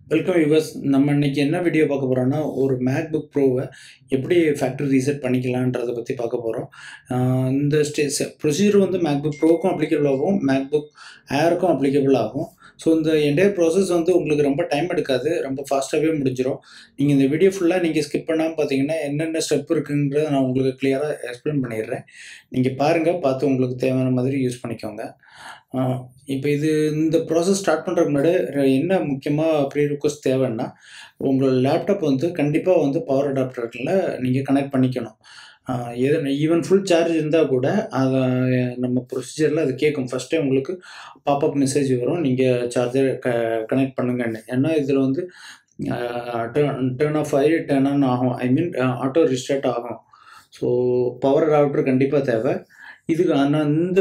welcome viewers நம்ம இன்னைக்கு என்ன வீடியோ பார்க்க போகிறோம்னா ஒரு மேக்புக் ப்ரோவை எப்படி ஃபேக்ட்ரி ரீசெட் பண்ணிக்கலான்றதை பற்றி பார்க்க போகிறோம் இந்த ஸ்டே ப்ரொசீஜர் வந்து மேக்புக் ப்ரோக்கும் அப்ளிகபிள் ஆகும் மேக்புக் ஏருக்கும் அப்ளிகபிள் ஆகும் ஸோ இந்த என்டையர் ப்ராசஸ் வந்து உங்களுக்கு ரொம்ப டைம் எடுக்காது ரொம்ப ஃபாஸ்ட்டாகவே முடிஞ்சிடும் நீங்கள் இந்த வீடியோ ஃபுல்லாக நீங்கள் ஸ்கிப் பண்ணாமல் பார்த்தீங்கன்னா என்னென்ன ஸ்டெப் இருக்குன்றதை நான் உங்களுக்கு கிளியராக எக்ஸ்பிளைன் பண்ணிடுறேன் நீங்கள் பாருங்கள் பார்த்து உங்களுக்கு தேவையான மாதிரி யூஸ் பண்ணிக்கோங்க இப்போ இது இந்த ப்ராசஸ் ஸ்டார்ட் பண்ணுறதுக்கு முன்னாடி என்ன முக்கியமாக ப்ரீ ரிக்வஸ்ட் தேவைன்னா உங்களோட லேப்டாப் வந்து கண்டிப்பாக வந்து பவர் அடாப்டரில் நீங்கள் கனெக்ட் பண்ணிக்கணும் எது ஈவன் ஃபுல் சார்ஜ் இருந்தால் கூட அதை நம்ம ப்ரொசீஜரில் அது கேட்கும் ஃபஸ்ட்டே உங்களுக்கு பாப்அப் மெசேஜ் வரும் நீங்கள் சார்ஜர் க கனெக்ட் பண்ணுங்கன்னு ஏன்னா இதில் வந்து டேர்ன் ஆஃப் ஆகி டேர்ன் ஆன் ஆகும் ஐ மீன் ஆட்டோ ரிஸ்டார்ட் ஆகும் ஸோ பவர் அடாப்டர் கண்டிப்பாக தேவை இதுக்கு ஆனால் இந்த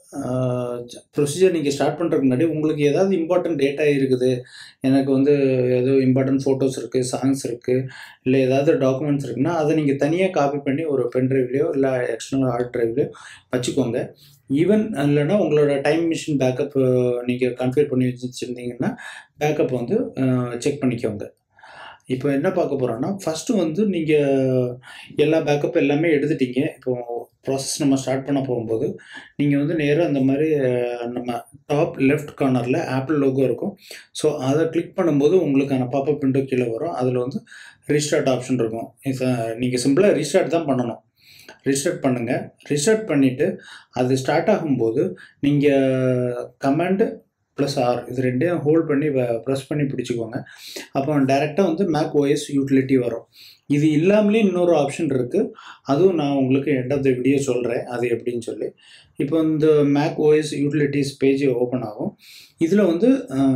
ப்ரொசீஜர் நீங்கள் ஸ்டார்ட் பண்ணுறதுக்கு முன்னாடி உங்களுக்கு ஏதாவது இம்பார்ட்டன்ட் டேட்டா இருக்குது எனக்கு வந்து ஏதோ இம்பார்ட்டன்ட் ஃபோட்டோஸ் இருக்குது சாங்ஸ் இருக்குது இல்லை ஏதாவது டாக்குமெண்ட்ஸ் இருக்குன்னா அதை நீங்கள் தனியாக காப்பி பண்ணி ஒரு பென் ட்ரைவ்லையோ இல்லை எக்ஸ்டர்னல் ஹார்ட் ட்ரைவ்லையோ வச்சுக்கோங்க ஈவன் இல்லைன்னா உங்களோட டைம் மிஷின் பேக்கப் நீங்கள் கன்ஃபிகர் பண்ணி வச்சுருந்தீங்கன்னா பேக்கப் வந்து செக் பண்ணிக்கோங்க இப்போ என்ன பார்க்க போகிறோன்னா ஃபஸ்ட்டு வந்து நீங்கள் எல்லா பேக்கப் எல்லாமே எடுத்துட்டீங்க இப்போ ப்ராசஸ் நம்ம ஸ்டார்ட் பண்ண போகும்போது நீங்கள் வந்து நேராக அந்த மாதிரி நம்ம டாப் லெஃப்ட் கார்னரில் ஆப்பிள் லோகோ இருக்கும் ஸோ அதை கிளிக் பண்ணும்போது உங்களுக்கான பாப்பப் விண்டோ கீழே வரும் அதில் வந்து ரீஸ்டார்ட் ஆப்ஷன் இருக்கும் இதை நீங்கள் சிம்பிளாக ரீஸ்டார்ட் தான் பண்ணணும் ரீஸ்டார்ட் பண்ணுங்கள் ரீஸ்டார்ட் பண்ணிவிட்டு அது ஸ்டார்ட் ஆகும்போது நீங்கள் கமாண்டு ப்ளஸ் ஆர் இது ரெண்டையும் ஹோல்ட் பண்ணி ப்ரெஸ் பண்ணி பிடிச்சிக்கோங்க அப்போ டேரெக்டாக வந்து மேக் ஓஎஸ் யூட்டிலிட்டி வரும் இது இல்லாமலே இன்னொரு ஆப்ஷன் இருக்குது அதுவும் நான் உங்களுக்கு எண்ட் ஆஃப் த வீடியோ சொல்கிறேன் அது எப்படின்னு சொல்லி இப்போ இந்த Mac OS utilities page open ஆகும் இதில் வந்து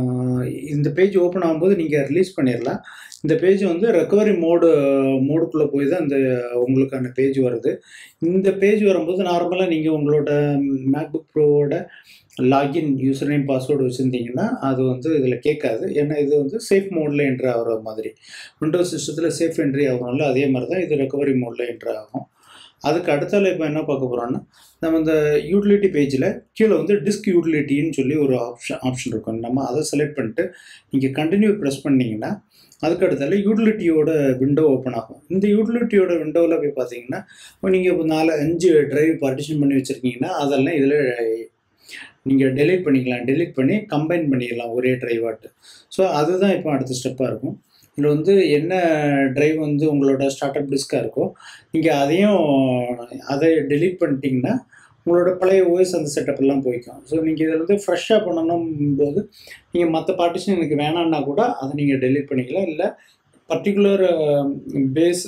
இந்த பேஜ் ஓப்பன் ஆகும்போது நீங்கள் ரிலீஸ் பண்ணிடலாம் இந்த பேஜ் வந்து ரெக்கவரி மோடு மோடுக்குள்ளே போய் தான் இந்த உங்களுக்கான பேஜ் வருது இந்த பேஜ் வரும்போது நார்மலாக நீங்கள் உங்களோட மேக்புக் ப்ரோவோட லாகின் யூசர் நேம் பாஸ்வேர்டு வச்சுருந்தீங்கன்னா அது வந்து இதில் கேட்காது ஏன்னா இது வந்து சேஃப் மோடில் என்ட்ரு ஆகிற மாதிரி விண்டோஸ் சிஸ்டத்தில் சேஃப் என்ட்ரி ஆகும்ல அதே மாதிரி தான் இது ரெக்கவரி மோடில் என்ட்ரு ஆகும் அதுக்கு அடுத்தால இப்போ என்ன பார்க்க போகிறோன்னா நம்ம இந்த யூட்டிலிட்டி பேஜில் கீழே வந்து டிஸ்க் யூட்டிலிட்டின்னு சொல்லி ஒரு ஆப்ஷன் ஆப்ஷன் இருக்கும் நம்ம அதை செலக்ட் பண்ணிட்டு நீங்கள் கண்டினியூ ப்ரெஸ் பண்ணிங்கன்னா அதுக்கு அடுத்தால யூட்டிலிட்டியோட விண்டோ ஓப்பன் ஆகும் இந்த யூட்டிலிட்டியோட விண்டோவில் போய் பார்த்தீங்கன்னா இப்போ நீங்கள் இப்போ நாலு அஞ்சு ட்ரைவ் பார்ட்டிஷன் பண்ணி வச்சுருக்கீங்கன்னா அதெல்லாம் இதில் நீங்கள் டெலிட் பண்ணிக்கலாம் டெலிட் பண்ணி கம்பைன் பண்ணிடலாம் ஒரே ட்ரைவாட்டு ஸோ அதுதான் இப்போ அடுத்த ஸ்டெப்பாக இருக்கும் இதில் வந்து என்ன ட்ரைவ் வந்து உங்களோட ஸ்டார்ட் அப் டிஸ்காக இருக்கோ நீங்கள் அதையும் அதை டெலிட் பண்ணிட்டீங்கன்னா உங்களோட பழைய ஓஎஸ் அந்த செட்டப்லாம் போய்க்கும் ஸோ நீங்கள் இதில் வந்து ஃப்ரெஷ்ஷாக பண்ணணும் போது நீங்கள் மற்ற பார்ட்டிஷன் எனக்கு வேணான்னா கூட அதை நீங்கள் டெலிட் பண்ணிக்கலாம் இல்லை பர்டிகுலர் பேஸ்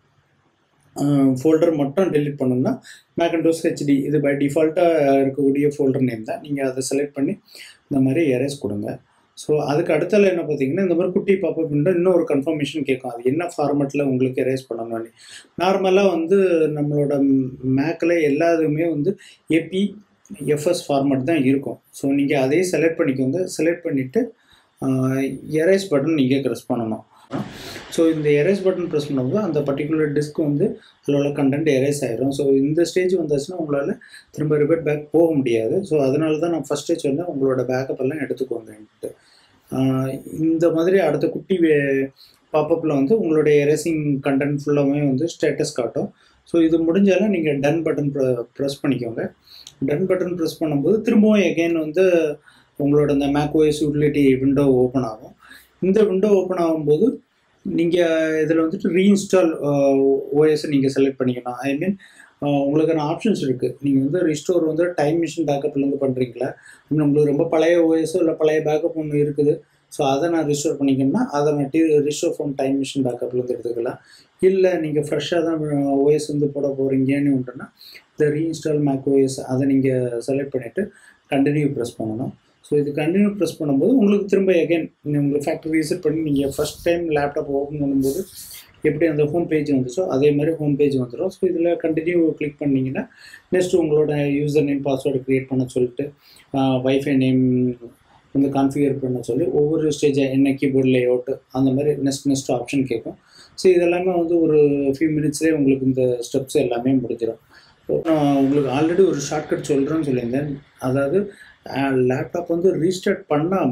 ஃபோல்டர் மட்டும் டெலிட் பண்ணணும்னா மேக்கண்டோஸ் ஹெச்டி இது பை டிஃபால்ட்டாக இருக்கக்கூடிய ஃபோல்டர் நேம் தான் நீங்கள் அதை செலக்ட் பண்ணி இந்த மாதிரி எரேஸ் கொடுங்க ஸோ அதுக்கு அடுத்தால என்ன பார்த்தீங்கன்னா இந்த மாதிரி குட்டி பாப்பப் விண்டோ இன்னும் ஒரு கன்ஃபர்மேஷன் கேட்கும் அது என்ன ஃபார்மெட்டில் உங்களுக்கு எரேஸ் பண்ணணும்னு நார்மலாக வந்து நம்மளோட மேக்கில் எல்லாத்துமே வந்து ஏபி எஃப்எஸ் ஃபார்மெட் தான் இருக்கும் ஸோ நீங்கள் அதையே செலக்ட் பண்ணிக்கோங்க செலக்ட் பண்ணிவிட்டு எரேஸ் பட்டன் நீங்கள் ப்ரெஸ் பண்ணணும் ஸோ இந்த எரேஸ் பட்டன் ப்ரெஸ் பண்ணும்போது அந்த பர்டிகுலர் டிஸ்க் வந்து அதில் உள்ள கண்டென்ட் எரேஸ் ஆயிரும் ஸோ இந்த ஸ்டேஜ் வந்தாச்சுன்னா உங்களால் திரும்ப ரிப்பேட் பேக் போக முடியாது ஸோ அதனால தான் நான் ஃபஸ்ட்டே சொன்னேன் உங்களோட பேக்கப் எல்லாம் எடுத்துக்கோங்கன்ட்டு இந்த மாதிரி அடுத்த குட்டி பாப்பப்பில் வந்து உங்களுடைய எரேசிங் கண்டென்ட் ஃபுல்லாகவே வந்து ஸ்டேட்டஸ் காட்டும் ஸோ இது முடிஞ்சாலும் நீங்கள் டன் பட்டன் ப்ரெஸ் பண்ணிக்கோங்க டன் பட்டன் ப்ரெஸ் பண்ணும்போது திரும்பவும் எகெயின் வந்து உங்களோட இந்த Mac OS utility window open ஆகும் இந்த விண்டோ ஓப்பன் ஆகும்போது நீங்கள் இதில் வந்துட்டு ரீஇன்ஸ்டால் ஓஎஸை நீங்கள் செலக்ட் பண்ணிக்கணும் ஐ மீன் உங்களுக்கான ஆப்ஷன்ஸ் இருக்குது நீங்கள் வந்து ரிஸ்டோர் வந்து டைம் மிஷின் பேக்கப்லேருந்து பண்ணுறீங்களா இன்னும் உங்களுக்கு ரொம்ப பழைய ஓஎஸோ இல்லை பழைய பேக்கப் ஒன்று இருக்குது ஸோ அதை நான் ரிஸ்டோர் பண்ணிக்கணும்னா அதை நான் டி ரிஸ்டோர் ஃப்ரம் டைம் மிஷின் பேக்கப்லேருந்து எடுத்துக்கலாம் இல்லை நீங்கள் ஃப்ரெஷ்ஷாக தான் ஓஎஸ் வந்து போட போகிறீங்கன்னு உண்டுன்னா இந்த ரீஇன்ஸ்டால் மேக் ஓஎஸ் அதை நீங்கள் செலக்ட் பண்ணிவிட்டு கண்டினியூ ப்ரெஸ் பண்ணணும் ஸோ இது கண்டினியூ ப்ரெஸ் பண்ணும்போது உங்களுக்கு திரும்ப எகைன் உங்களுக்கு ஃபேக்ட்ரி ரீசெட் பண்ணி நீங்கள் ஃபஸ்ட் டைம் லேப்டாப் ஓப்பன் பண்ணும்போது எப்படி அந்த ஹோம் பேஜ் வந்துச்சோ அதே மாதிரி ஹோம் பேஜ் வந்துடும் ஸோ இதில் கண்டினியூ கிளிக் பண்ணிங்கன்னா நெக்ஸ்ட் உங்களோட யூசர் நேம் பாஸ்வேர்டு க்ரியேட் பண்ண சொல்லிட்டு வைஃபை நேம் வந்து கான்ஃபிகர் பண்ண சொல்லி ஒவ்வொரு ஸ்டேஜாக என்ன கீபோர்ட் லே அவுட்டு அந்த மாதிரி நெக்ஸ்ட் நெக்ஸ்ட் ஆப்ஷன் கேட்கும் ஸோ இதெல்லாமே வந்து ஒரு ஃபியூ மினிட்ஸ்லேயே உங்களுக்கு இந்த ஸ்டெப்ஸ் எல்லாமே முடிஞ்சிடும் நான் உங்களுக்கு ஆல்ரெடி ஒரு ஷார்ட்கட் சொல்கிறேன்னு சொல்லியிருந்தேன் அதாவது லேப்டாப் வந்து ரீஸ்டார்ட் பண்ணாமல்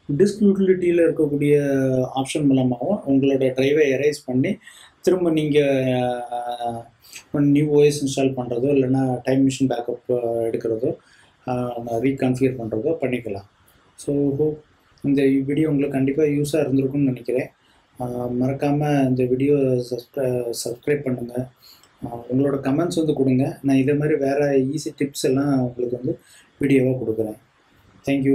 டிஸ்க் யூட்டிலிட்டியில் இருக்கக்கூடிய ஆப்ஷன் மூலமாகவும் உங்களோட ட்ரைவை எரேஸ் பண்ணி திரும்ப நீங்கள் நியூ ஓஎஸ் இன்ஸ்டால் பண்ணுறதோ இல்லைன்னா டைம் மிஷின் பேக்கப் எடுக்கிறதோ ரீகன்ஃபிகர் பண்ணுறதோ பண்ணிக்கலாம் ஸோ ஹோப் இந்த வீடியோ உங்களுக்கு கண்டிப்பாக யூஸாக இருந்திருக்கும்னு நினைக்கிறேன் மறக்காமல் இந்த வீடியோ சப்ஸ்கிரை சப்ஸ்கிரைப் பண்ணுங்கள் உங்களோட கமெண்ட்ஸ் வந்து கொடுங்க நான் இதே மாதிரி வேறு ஈஸி டிப்ஸ் எல்லாம் உங்களுக்கு வந்து வீடியோவாக கொடுக்குறேன் தேங்க்யூ